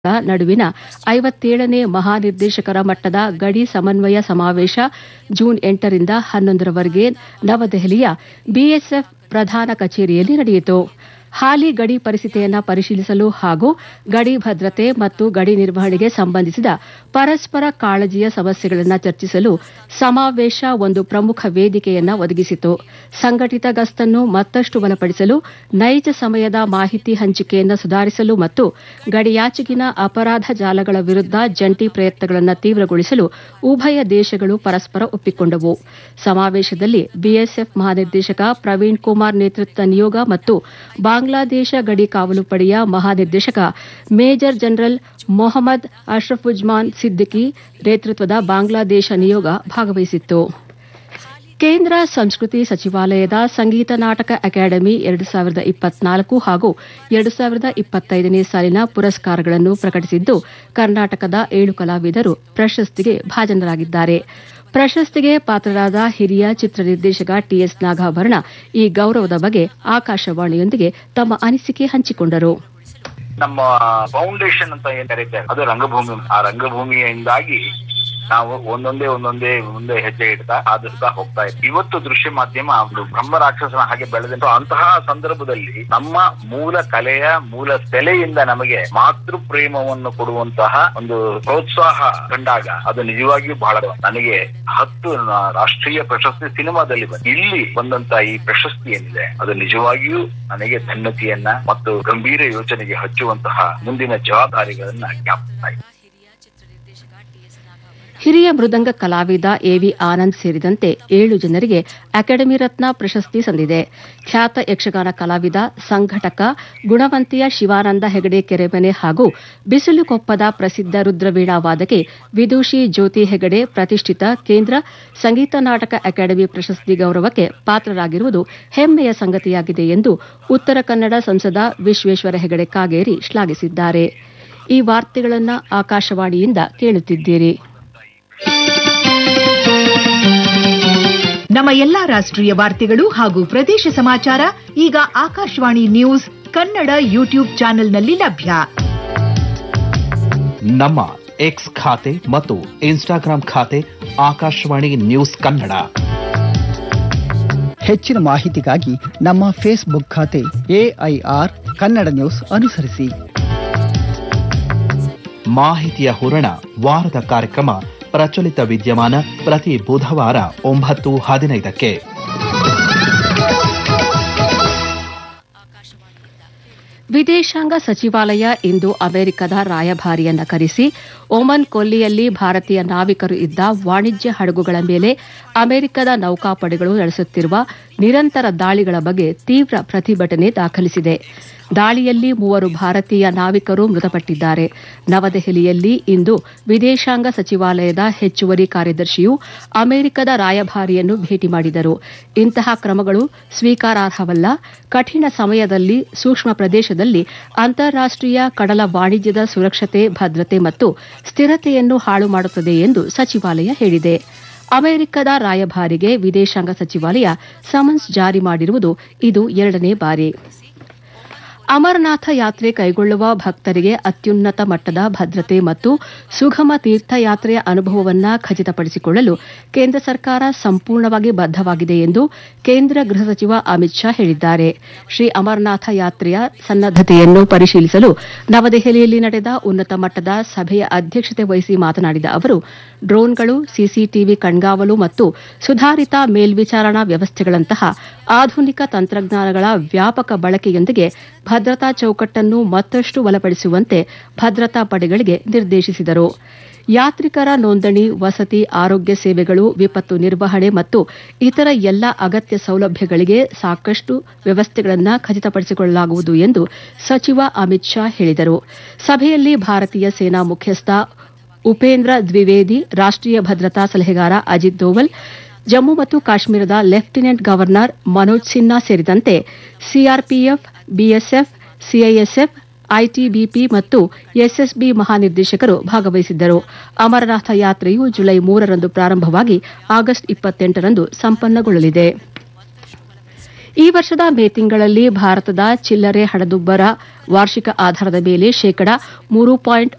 ನಡುವಿನ ಐವತ್ತೇಳನೇ ಮಹಾನಿರ್ದೇಶಕರ ಮಟ್ಟದ ಗಡಿ ಸಮನ್ವಯ ಸಮಾವೇಶ ಜೂನ್ ಎಂಟರಿಂದ ಹನ್ನೊಂದರವರೆಗೆ ನವದೆಹಲಿಯ ಬಿಎಸ್ಎಫ್ ಪ್ರಧಾನ ಕಚೇರಿಯಲ್ಲಿ ನಡೆಯಿತು ಹಾಲಿ ಗಡಿ ಪರಿಸ್ಥಿತಿಯನ್ನು ಪರಿಶೀಲಿಸಲು ಹಾಗೂ ಗಡಿ ಭದ್ರತೆ ಮತ್ತು ಗಡಿ ನಿರ್ವಹಣೆಗೆ ಸಂಬಂಧಿಸಿದ ಪರಸ್ಪರ ಕಾಳಜಿಯ ಸಮಸ್ಯೆಗಳನ್ನು ಚರ್ಚಿಸಲು ಸಮಾವೇಶ ಒಂದು ಪ್ರಮುಖ ವೇದಿಕೆಯನ್ನು ಒದಗಿಸಿತು ಸಂಘಟಿತ ಗಸ್ತನ್ನು ಮತ್ತಷ್ಟು ಬಲಪಡಿಸಲು ನೈಜ ಸಮಯದ ಮಾಹಿತಿ ಹಂಚಿಕೆಯನ್ನು ಸುಧಾರಿಸಲು ಮತ್ತು ಗಡಿಯಾಚೆಗಿನ ಅಪರಾಧ ಜಾಲಗಳ ವಿರುದ್ದ ಜಂಟಿ ಪ್ರಯತ್ನಗಳನ್ನು ತೀವ್ರಗೊಳಿಸಲು ಉಭಯ ದೇಶಗಳು ಪರಸ್ಪರ ಒಪ್ಪಿಕೊಂಡವು ಸಮಾವೇಶದಲ್ಲಿ ಬಿಎಸ್ಎಫ್ ಮಹಾನಿರ್ದೇಶಕ ಪ್ರವೀಣ್ ಕುಮಾರ್ ನೇತೃತ್ವದ ನಿಯೋಗ ಮತ್ತು ಬಾಂಗ್ಲಾದೇಶ ಗಡಿ ಕಾವಲು ಪಡೆಯ ಮಹಾನಿರ್ದೇಶಕ ಮೇಜರ್ ಜನರಲ್ ಮೊಹಮ್ಮದ್ ಅಶ್ರಫುಜ್ಮಾನ್ ಸಿದ್ದಿಕಿ ನೇತೃತ್ವದ ಬಾಂಗ್ಲಾದೇಶ ನಿಯೋಗ ಭಾಗವಹಿಸಿತ್ತು ಕೇಂದ್ರ ಸಂಸ್ಕೃತಿ ಸಚಿವಾಲಯದ ಸಂಗೀತ ನಾಟಕ ಅಕಾಡೆಮಿ ಎರಡು ಸಾವಿರದ ಇಪ್ಪತ್ನಾಲ್ಕು ಹಾಗೂ ಎರಡು ಸಾವಿರದ ಇಪ್ಪತ್ತೈದನೇ ಸಾಲಿನ ಪುರಸ್ಕಾರಗಳನ್ನು ಪ್ರಕಟಿಸಿದ್ದು ಕರ್ನಾಟಕದ ಏಳು ಕಲಾವಿದರು ಪ್ರಶಸ್ತಿಗೆ ಭಾಜನರಾಗಿದ್ದಾರೆ ಪ್ರಶಸ್ತಿಗೆ ಪಾತ್ರರಾದ ಹಿರಿಯ ಚಿತ್ರ ನಿರ್ದೇಶಕ ಟಿಎಸ್ ನಾಗಾಭರಣ ಈ ಗೌರವದ ಬಗ್ಗೆ ಆಕಾಶವಾಣಿಯೊಂದಿಗೆ ತಮ್ಮ ಅನಿಸಿಕೆ ಹಂಚಿಕೊಂಡರು ನಮ್ಮ ಫೌಂಡೇಶನ್ ಅಂತ ಏನ್ ಕರೀತಾರೆ ಅದು ರಂಗಭೂಮಿ ಆ ರಂಗಭೂಮಿಯಿಂದಾಗಿ ನಾವು ಒಂದೊಂದೇ ಒಂದೊಂದೇ ಮುಂದೆ ಹೆಜ್ಜೆ ಇಡ್ತಾ ಆದಿಸ್ತಾ ಹೋಗ್ತಾ ಇದ್ವಿ ಇವತ್ತು ದೃಶ್ಯ ಮಾಧ್ಯಮ ಒಂದು ಬ್ರಹ್ಮ ರಾಕ್ಷಸನ ಹಾಗೆ ಬೆಳೆದಂತ ಅಂತಹ ಸಂದರ್ಭದಲ್ಲಿ ನಮ್ಮ ಮೂಲ ಕಲೆಯ ಮೂಲ ಸೆಲೆಯಿಂದ ನಮಗೆ ಮಾತೃ ಪ್ರೇಮವನ್ನು ಕೊಡುವಂತಹ ಒಂದು ಪ್ರೋತ್ಸಾಹ ಕಂಡಾಗ ಅದು ನಿಜವಾಗಿಯೂ ಬಹಳ ನನಗೆ ಹತ್ತು ನ- ರಾಷ್ಟ್ರೀಯ ಪ್ರಶಸ್ತಿ ಸಿನಿಮಾದಲ್ಲಿ ಬಂತು ಇಲ್ಲಿ ಬಂದಂತ ಈ ಪ್ರಶಸ್ತಿ ಏನಿದೆ ಅದು ನಿಜವಾಗಿಯೂ ನನಗೆ ಧನ್ಯತೆಯನ್ನ ಮತ್ತು ಗಂಭೀರ ಯೋಚನೆಗೆ ಹಚ್ಚುವಂತಹ ಮುಂದಿನ ಜವಾಬ್ದಾರಿಗಳನ್ನ ಜ್ಞಾಪಿಸ್ತಾ ಇದೆ ಹಿರಿಯ ಮೃದಂಗ ಕಲಾವಿದ ಎವಿ ಆನಂದ್ ಸೇರಿದಂತೆ ಏಳು ಜನರಿಗೆ ಅಕಾಡೆಮಿ ರತ್ನ ಪ್ರಶಸ್ತಿ ಸಂದಿದೆ ಖ್ಯಾತ ಯಕ್ಷಗಾನ ಕಲಾವಿದ ಸಂಘಟಕ ಗುಣವಂತಿಯ ಶಿವಾನಂದ ಹೆಗಡೆ ಕೆರೆಮನೆ ಹಾಗೂ ಬಿಸಿಲುಕೊಪ್ಪದ ಪ್ರಸಿದ್ಧ ರುದ್ರವೀಣಾ ವಾದಕಿ ವಿದೂಷಿ ಜ್ಯೋತಿ ಹೆಗಡೆ ಪ್ರತಿಷ್ಠಿತ ಕೇಂದ್ರ ಸಂಗೀತ ನಾಟಕ ಅಕಾಡೆಮಿ ಪ್ರಶಸ್ತಿ ಗೌರವಕ್ಕೆ ಪಾತ್ರರಾಗಿರುವುದು ಹೆಮ್ಮೆಯ ಸಂಗತಿಯಾಗಿದೆ ಎಂದು ಉತ್ತರ ಕನ್ನಡ ಸಂಸದ ವಿಶ್ವೇಶ್ವರ ಹೆಗಡೆ ಕಾಗೇರಿ ಶ್ಲಾಘಿಸಿದ್ದಾರೆ ಈ ವಾರ್ತೆಗಳನ್ನು ಆಕಾಶವಾಣಿಯಿಂದ ಕೇಳುತ್ತಿದ್ದೀರಿ ನಮ್ಮ ಎಲ್ಲಾ ರಾಷ್ಟ್ರೀಯ ವಾರ್ತೆಗಳು ಹಾಗೂ ಪ್ರದೇಶ ಸಮಾಚಾರ ಈಗ ಆಕಾಶವಾಣಿ ನ್ಯೂಸ್ ಕನ್ನಡ ಯೂಟ್ಯೂಬ್ ಚಾನೆಲ್ನಲ್ಲಿ ಲಭ್ಯ ನಮ್ಮ ಎಕ್ಸ್ ಖಾತೆ ಮತ್ತು ಇನ್ಸ್ಟಾಗ್ರಾಂ ಖಾತೆ ಆಕಾಶವಾಣಿ ನ್ಯೂಸ್ ಕನ್ನಡ ಹೆಚ್ಚಿನ ಮಾಹಿತಿಗಾಗಿ ನಮ್ಮ ಫೇಸ್ಬುಕ್ ಖಾತೆ ಎಐಆರ್ ಕನ್ನಡ ನ್ಯೂಸ್ ಅನುಸರಿಸಿ ಮಾಹಿತಿಯ ಹೂರಣ ವಾರದ ಕಾರ್ಯಕ್ರಮ ಪ್ರಚಲಿತ ವಿದ್ಯಮಾನ ಪ್ರತಿ ಬುಧವಾರ ಒಂಬತ್ತು ಹದಿನೈದಕ್ಕೆ ವಿದೇಶಾಂಗ ಸಚಿವಾಲಯ ಇಂದು ಅಮೆರಿಕದ ರಾಯಭಾರಿಯನ್ನ ಕರೆಸಿ ಒಮನ್ ಕೊಲ್ಲಿಯಲ್ಲಿ ಭಾರತೀಯ ನಾವಿಕರು ಇದ್ದ ವಾಣಿಜ್ಯ ಹಡಗುಗಳ ಮೇಲೆ ಅಮೆರಿಕದ ನೌಕಾಪಡೆಗಳು ನಡೆಸುತ್ತಿರುವ ನಿರಂತರ ದಾಳಿಗಳ ಬಗ್ಗೆ ತೀವ್ರ ಪ್ರತಿಭಟನೆ ದಾಖಲಿಸಿದೆ ದಾಳಿಯಲ್ಲಿ ಮೂವರು ಭಾರತೀಯ ನಾವಿಕರು ಮೃತಪಟ್ಟಿದ್ದಾರೆ ನವದೆಹಲಿಯಲ್ಲಿ ಇಂದು ವಿದೇಶಾಂಗ ಸಚಿವಾಲಯದ ಹೆಚ್ಚುವರಿ ಕಾರ್ಯದರ್ಶಿಯು ಅಮೆರಿಕದ ರಾಯಭಾರಿಯನ್ನು ಭೇಟಿ ಮಾಡಿದರು ಇಂತಹ ಕ್ರಮಗಳು ಸ್ವೀಕಾರಾರ್ಹವಲ್ಲ ಕಠಿಣ ಸಮಯದಲ್ಲಿ ಸೂಕ್ಷ್ಮ ಪ್ರದೇಶದಲ್ಲಿ ಅಂತಾರಾಷ್ಟೀಯ ಕಡಲ ವಾಣಿಜ್ಯದ ಸುರಕ್ಷತೆ ಭದ್ರತೆ ಮತ್ತು ಸ್ಥಿರತೆಯನ್ನು ಹಾಳು ಮಾಡುತ್ತದೆ ಎಂದು ಸಚಿವಾಲಯ ಹೇಳಿದೆ ಅಮೆರಿಕದ ರಾಯಭಾರಿಗೆ ವಿದೇಶಾಂಗ ಸಚಿವಾಲಯ ಸಮನ್ಸ್ ಜಾರಿ ಮಾಡಿರುವುದು ಇದು ಎರಡನೇ ಬಾರಿ ಅಮರನಾಥ ಯಾತ್ರೆ ಕೈಗೊಳ್ಳುವ ಭಕ್ತರಿಗೆ ಅತ್ಯುನ್ನತ ಮಟ್ಟದ ಭದ್ರತೆ ಮತ್ತು ಸುಗಮ ತೀರ್ಥಯಾತ್ರೆಯ ಅನುಭವವನ್ನು ಖಚಿತಪಡಿಸಿಕೊಳ್ಳಲು ಕೇಂದ್ರ ಸರ್ಕಾರ ಸಂಪೂರ್ಣವಾಗಿ ಬದ್ದವಾಗಿದೆ ಎಂದು ಕೇಂದ್ರ ಗೃಹ ಸಚಿವ ಅಮಿತ್ ಶಾ ಹೇಳಿದ್ದಾರೆ ಶ್ರೀ ಅಮರನಾಥ ಯಾತ್ರೆಯ ಸನ್ನದ್ದತೆಯನ್ನು ಪರಿಶೀಲಿಸಲು ನವದೆಹಲಿಯಲ್ಲಿ ನಡೆದ ಉನ್ನತ ಮಟ್ಟದ ಸಭೆಯ ಅಧ್ಯಕ್ಷತೆ ವಹಿಸಿ ಮಾತನಾಡಿದ ಅವರು ಡ್ರೋನ್ಗಳು ಸಿಸಿಟಿವಿ ಕಣ್ಗಾವಲು ಮತ್ತು ಸುಧಾರಿತ ಮೇಲ್ವಿಚಾರಣಾ ವ್ಯವಸ್ಥೆಗಳಂತಹ ಆಧುನಿಕ ತಂತ್ರಜ್ಞಾನಗಳ ವ್ಯಾಪಕ ಬಳಕೆಯೊಂದಿಗೆ ಭದ್ರತಾ ಚೌಕಟ್ಟನ್ನು ಮತ್ತಷ್ಟು ಬಲಪಡಿಸುವಂತೆ ಭದ್ರತಾ ಪಡೆಗಳಿಗೆ ನಿರ್ದೇಶಿಸಿದರು ಯಾತ್ರಿಕರ ನೋಂದಣಿ ವಸತಿ ಆರೋಗ್ಯ ಸೇವೆಗಳು ವಿಪತ್ತು ನಿರ್ವಹಣೆ ಮತ್ತು ಇತರ ಎಲ್ಲ ಅಗತ್ಯ ಸೌಲಭ್ಯಗಳಿಗೆ ಸಾಕಷ್ಟು ವ್ಯವಸ್ಥೆಗಳನ್ನು ಖಚಿತಪಡಿಸಿಕೊಳ್ಳಲಾಗುವುದು ಎಂದು ಸಚಿವ ಅಮಿತ್ ಶಾ ಹೇಳಿದರು ಸಭೆಯಲ್ಲಿ ಭಾರತೀಯ ಸೇನಾ ಮುಖ್ಯಸ್ಥ ಉಪೇಂದ್ರ ದ್ವಿವೇದಿ ರಾಷ್ಟೀಯ ಭದ್ರತಾ ಸಲಹೆಗಾರ ಅಜಿತ್ ದೋವಲ್ ಜಮ್ಮು ಮತ್ತು ಕಾಶ್ಮೀರದ ಲೆಫ್ಟಿನೆಂಟ್ ಗವರ್ನರ್ ಮನೋಜ್ ಸಿನ್ಹಾ ಸೇರಿದಂತೆ ಸಿಆರ್ಪಿಎಫ್ ಬಿಎಸ್ಎಫ್ ಸಿಐಎಸ್ಎಫ್ ಐಟಿಬಿಪಿ ಮತ್ತು ಎಸ್ಎಸ್ಬಿ ಮಹಾನಿರ್ದೇಶಕರು ಭಾಗವಹಿಸಿದ್ದರು ಅಮರನಾಥ ಯಾತ್ರೆಯು ಜುಲೈ ಮೂರರಂದು ಪ್ರಾರಂಭವಾಗಿ ಆಗಸ್ಟ್ ಇಪ್ಪತ್ತೆಂಟರಂದು ಸಂಪನ್ನಗೊಳ್ಳಲಿದೆ ಈ ವರ್ಷದ ಮೇ ತಿಂಗಳಲ್ಲಿ ಭಾರತದ ಚಿಲ್ಲರೆ ಹಣದುಬ್ಬರ ವಾರ್ಷಿಕ ಆಧಾರದ ಮೇಲೆ ಶೇಕಡ ಮೂರು ಪಾಯಿಂಟ್